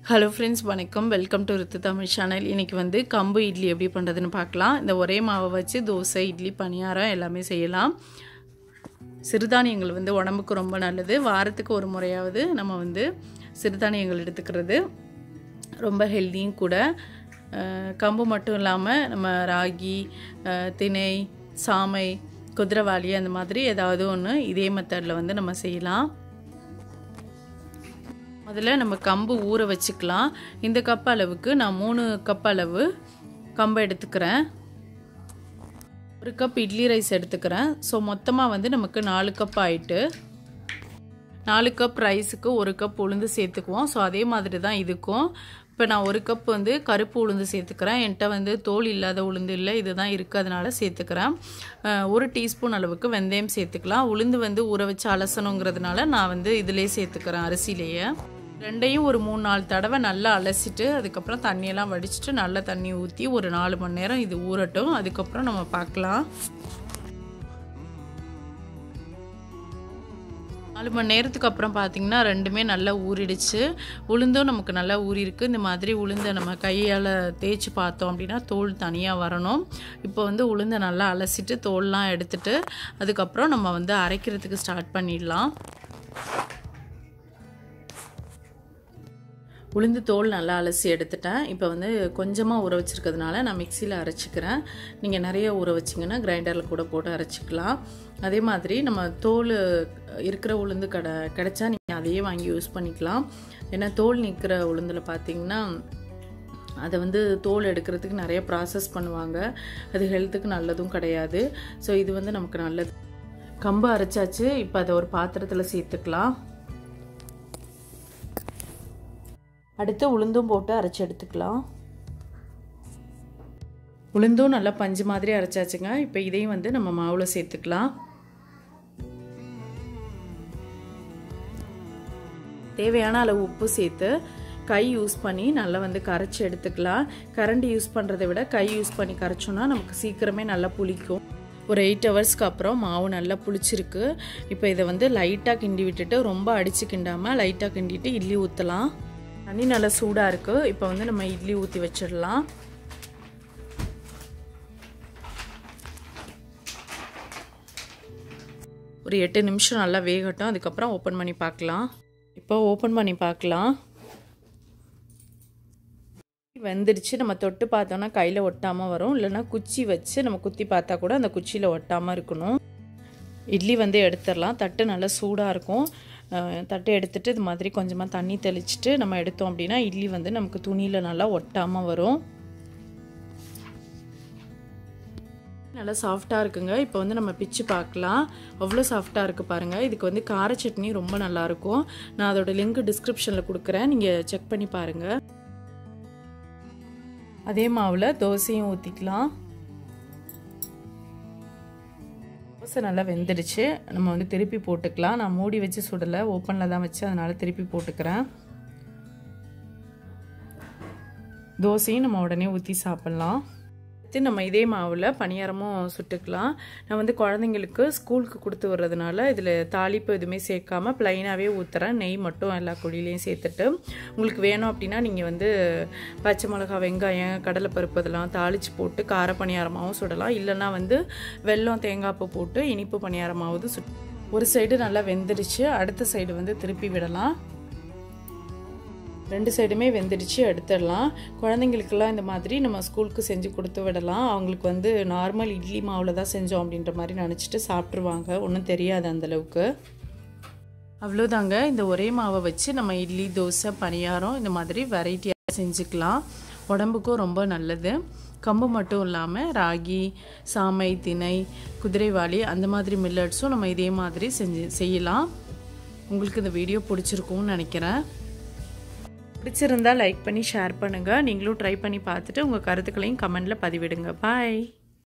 hello friends வணக்கம் welcome to Ritu Tamil channel இன்றைக்கி வந்து கம்பு இட்லி எப்படி பண்ணுறதுன்னு பார்க்கலாம் இந்த ஒரே மாவை வச்சு தோசை இட்லி பணியாரம் எல்லாமே செய்யலாம் சிறுதானியங்கள் வந்து உடம்புக்கு ரொம்ப நல்லது வாரத்துக்கு ஒரு முறையாவது நம்ம வந்து சிறுதானியங்கள் எடுத்துக்கிறது ரொம்ப ஹெல்த்தியும் கூட அஹ், கம்பு மட்டும் இல்லாமல் நம்ம ராகி அஹ், திணை சாமை குதிரைவாளி அந்த மாதிரி ஏதாவது ஒன்று இதே மெத்தடில் வந்து நம்ம செய்யலாம் முதல்ல நம்ம கம்பு ஊற வச்சுக்கலாம் இந்த கப் அளவுக்கு நான் மூணு கப் அளவு கம்பை எடுத்துக்கிறேன் ஒரு கப் இட்லி ரைஸ் எடுத்துக்கிறேன் ஸோ மொத்தமாக வந்து நமக்கு நாலு கப் ஆயிட்டு நாலு கப் ரைஸுக்கு ஒரு கப் உளுந்து சேர்த்துக்குவோம் ஸோ அதே மாதிரி தான் இதுக்கும் இப்போ நான் ஒரு கப் வந்து கருப்பு உளுந்து சேர்த்துக்கிறேன் என்கிட்ட வந்து தோல் இல்லாத உளுந்து இல்லை இதுதான் இருக்குது அதனால சேர்த்துக்கிறேன் அஹ் ஒரு டீஸ்பூன் அளவுக்கு வெந்தயம் சேர்த்துக்கலாம் உளுந்து வந்து ஊற வச்சு அலசணுங்கிறதுனால நான் வந்து இதிலே சேர்த்துக்கிறேன் அரிசிலேயே ரெண்டையும் ஒரு மூணு நாலு தடவை நல்லா அலசிட்டு அதுக்கப்புறம் தண்ணியெல்லாம் வடிச்சிட்டு நல்லா தண்ணி ஊற்றி ஒரு நாலு மணி நேரம் இது ஊறட்டும் அதுக்கப்புறம் நம்ம பார்க்கலாம் நாலு மணி நேரத்துக்கு அப்புறம் பார்த்தீங்கன்னா ரெண்டுமே நல்லா ஊறிடுச்சு உளுந்தும் நமக்கு நல்லா ஊறிருக்கு இந்த மாதிரி உளுந்தை நம்ம கையால் தேய்ச்சி பார்த்தோம் அப்படின்னா தோல் தனியாக வரணும் இப்போ வந்து உளுந்தை நல்லா அலசிட்டு தோல்லாம் எடுத்துட்டு அதுக்கப்புறம் நம்ம வந்து அரைக்கிறதுக்கு ஸ்டார்ட் பண்ணிடலாம் உளுந்து தோல் நல்லா அலசி எடுத்துட்டேன் இப்போ வந்து கொஞ்சமாக ஊற வச்சுருக்கிறதுனால நான் மிக்சியில் அரைச்சிக்கிறேன் நீங்கள் நிறைய ஊற வச்சிங்கன்னா கிரைண்டரில் கூட போட்டு அரைச்சிக்கலாம் அதே மாதிரி நம்ம தோல் இருக்கிற உளுந்து கடை கிடைச்சா நீங்கள் அதையே வாங்கி யூஸ் பண்ணிக்கலாம் ஏன்னா தோல் நிற்கிற உளுந்தில் பார்த்தீங்கன்னா அதை வந்து தோல் எடுக்கிறதுக்கு நிறைய ப்ராசஸ் பண்ணுவாங்க அது ஹெல்த்துக்கு நல்லதும் கிடையாது ஸோ இது வந்து நமக்கு நல்லது கம்பு அரைச்சாச்சு இப்போ அதை ஒரு பாத்திரத்தில் சேர்த்துக்கலாம் அடுத்து உளுந்தும் போட்டு அரைச்சி எடுத்துக்கலாம் உளுந்தும் நல்லா பஞ்சு மாதிரி அரைச்சாச்சுங்க இப்போ இதையும் வந்து நம்ம மாவில் சேர்த்துக்கலாம் தேவையான அளவு உப்பு சேர்த்து கை யூஸ் பண்ணி நல்லா வந்து கரைச்சி எடுத்துக்கலாம் கரண்டி யூஸ் பண்ணுறதை விட கை யூஸ் பண்ணி கரைச்சோன்னா நமக்கு சீக்கிரமே நல்லா புளிக்கும் ஒரு எயிட் ஹவர்ஸ்க்கு அப்புறம் மாவு நல்லா புளிச்சிருக்கு இப்போ இதை வந்து லைட்டாக கிண்டி விட்டுட்டு ரொம்ப அடித்து கிண்டாமல் லைட்டாக கிண்டிட்டு இட்லி ஊற்றலாம் தண்ணி நல்லா சூடாக இருக்குது இப்போ வந்து நம்ம இட்லி ஊற்றி வச்சிடலாம் ஒரு எட்டு நிமிஷம் நல்லா வேகட்டும் அதுக்கப்புறம் ஓப்பன் பண்ணி பார்க்கலாம் இப்போ ஓப்பன் பண்ணி பார்க்கலாம் வெந்துடுச்சு நம்ம தொட்டு பார்த்தோன்னா கையில் ஒட்டாமல் வரும் இல்லைன்னா குச்சி வச்சு நம்ம குத்தி பார்த்தா கூட அந்த குச்சியில் ஒட்டாமல் இருக்கணும் இட்லி வந்து எடுத்துடலாம் தட்டு நல்லா சூடாக இருக்கும் தட்டை எடுத்துட்டு இது மாதிரி கொஞ்சமாக தண்ணி தெளிச்சுட்டு நம்ம எடுத்தோம் அப்படின்னா இட்லி வந்து நமக்கு துணியில் நல்லா ஒட்டாமல் வரும் நல்லா சாஃப்டாக இருக்குங்க இப்போ வந்து நம்ம பிச்சு பார்க்கலாம் அவ்வளோ சாஃப்டாக இருக்குது பாருங்கள் இதுக்கு வந்து கார சட்னி ரொம்ப நல்லாயிருக்கும் நான் அதோட லிங்க் டிஸ்கிரிப்ஷனில் கொடுக்குறேன் நீங்கள் செக் பண்ணி பாருங்கள் அதே மாவில் தோசையும் ஊற்றிக்கலாம் தோசை நல்லா வெந்துடுச்சு நம்ம வந்து திருப்பி போட்டுக்கலாம் நான் மூடி வச்சு சுடலை ஓப்பனில் தான் வச்சு அதனால் திருப்பி போட்டுக்கிறேன் தோசையும் நம்ம உடனே ஊற்றி சாப்பிட்லாம் அடுத்து நம்ம இதே மாவில் பணியாரமும் சுட்டுக்கலாம் நான் வந்து குழந்தைங்களுக்கு ஸ்கூலுக்கு கொடுத்து வர்றதுனால இதில் தாளிப்பு எதுவுமே சேர்க்காம ப்ளைனாகவே ஊற்றுறேன் நெய் மட்டும் எல்லா குழியிலையும் சேர்த்துட்டு உங்களுக்கு வேணும் அப்படின்னா நீங்கள் வந்து பச்சை மிளகா வெங்காயம் கடலைப்பருப்பு இதெல்லாம் தாளித்து போட்டு கார பணியாரமாகவும் சுடலாம் இல்லைன்னா வந்து வெல்லம் தேங்காய் பூ போட்டு இனிப்பு பணியாரமாவது சுட் ஒரு சைடு நல்லா வெந்துடுச்சு அடுத்த சைடு வந்து திருப்பி விடலாம் ரெண்டு சைடுமே வெந்துடுச்சு எடுத்துடலாம் குழந்தைங்களுக்கெல்லாம் இந்த மாதிரி நம்ம ஸ்கூலுக்கு செஞ்சு கொடுத்து விடலாம் அவங்களுக்கு வந்து நார்மல் இட்லி மாவில் தான் செஞ்சோம் அப்படின்ற மாதிரி நினச்சிட்டு சாப்பிட்ருவாங்க ஒன்றும் தெரியாது அந்தளவுக்கு அவ்வளோதாங்க இந்த ஒரே மாவை வச்சு நம்ம இட்லி தோசை பணியாரம் இந்த மாதிரி வெரைட்டியாக செஞ்சுக்கலாம் உடம்புக்கும் ரொம்ப நல்லது கம்பு மட்டும் இல்லாமல் ராகி சாமை திணை குதிரைவாளி அந்த மாதிரி மில்லட்ஸும் நம்ம இதே மாதிரி செஞ்சு செய்யலாம் உங்களுக்கு இந்த வீடியோ பிடிச்சிருக்கும்னு நினைக்கிறேன் பிடிச்சிருந்தா லைக் பண்ணி ஷேர் பண்ணுங்கள் நீங்களும் ட்ரை பண்ணி பார்த்துட்டு உங்கள் கருத்துக்களையும் கமெண்டில் பதிவிடுங்க பாய்